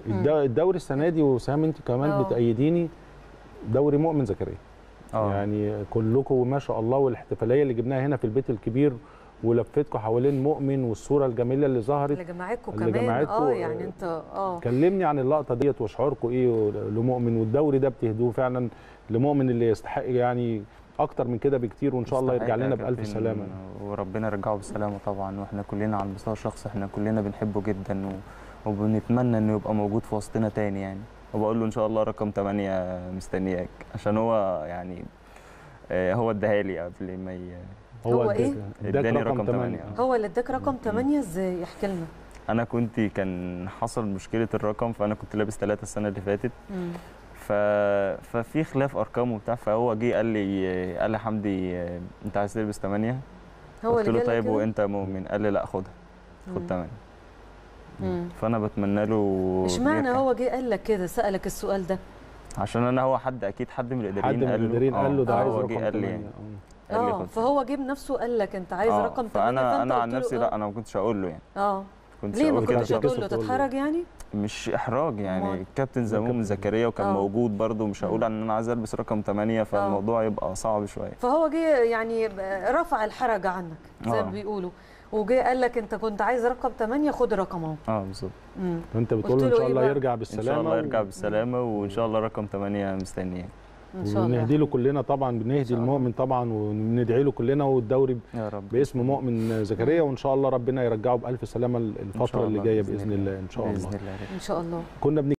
الد- الدوري السنه دي وسام انت كمان آه. بتأيديني دوري مؤمن زكريا اه يعني كلكم ما شاء الله والاحتفاليه اللي جبناها هنا في البيت الكبير ولفتكم حوالين مؤمن والصوره الجميله اللي ظهرت اللي جمعتكم اللي كمان جمعتكم، اه آه، يعني انت اه كلمني عن اللقطه ديت واشعاركم ايه لمؤمن والدوري ده بتهدوه فعلا لمؤمن اللي يستحق يعني اكتر من كده بكتير وان شاء الله يرجع يستحق يا لنا بالف كابتن، سلامه وربنا يرجعه بالسلامه طبعا واحنا كلنا على المستوى الشخصي احنا كلنا بنحبه جدا و... وبنتمنى انه يبقى موجود في وسطنا تاني يعني وبقول له ان شاء الله رقم 8 مستنياك عشان هو يعني آه، هو اداها لي قبل ما ي... هو إيه؟ اداك اداني رقم رقم 8 تمانية. هو اللي اداك رقم 8 ازاي احكي لنا انا كنت كان حصل مشكله الرقم فانا كنت لابس ثلاثة السنه اللي فاتت مم. ف... ففي خلاف ارقام وبتاع فهو جه قال لي قال لي حمدي آه، انت عايز تلبس 8 هو قلت اللي له جالك طيب كده؟ وانت مؤمن قال لي لا خدها خد مم. 8 مم. فانا بتمنى له اشمعنى يرجع. هو جه قال لك كده سالك السؤال ده عشان انا هو حد اكيد حد من الاداريين حد من قال له المديرين قال له ده آه، عايز هو رقم جه قال لي 8 يعني قال لي اه خد فهو جه بنفسه قال لك انت عايز آه، رقم 8 فانا انا عن قلت له نفسي آه. لا انا ما كنتش هقول له يعني اه كنتش ليه ما هقول كده كنتش عشان- هتقول له تقول له. تتحرج يعني مش احراج يعني أمال؟ كابتن زموم كابتن. زكريا وكان آه. موجود برده مش هقول ان انا عايز البس رقم 8 فالموضوع يبقى صعب شويه فهو جه يعني رفع الحرج عنك زي ما آه. بيقولوا وجه قال لك انت كنت عايز رقم 8 خد رقم اهو اه بالظبط مم. انت بتقول قلت له ان له شاء إيه الله بقى؟ يرجع ان بالسلامه شاء الله يرجع و- بالسلامه وان شاء الله رقم 8 مستنياه ان شاء الله ونهدي له كلنا طبعا بنهدي شاء الله. المؤمن طبعا وندعي له كلنا والدوري يا رب باسم مؤمن زكريا وان شاء الله ربنا يرجعه بالف سلامه إن الفتره شاء اللي الله جايه بإذن باذن الله. الله ان شاء باذن الله الله ان شاء الله كنا بن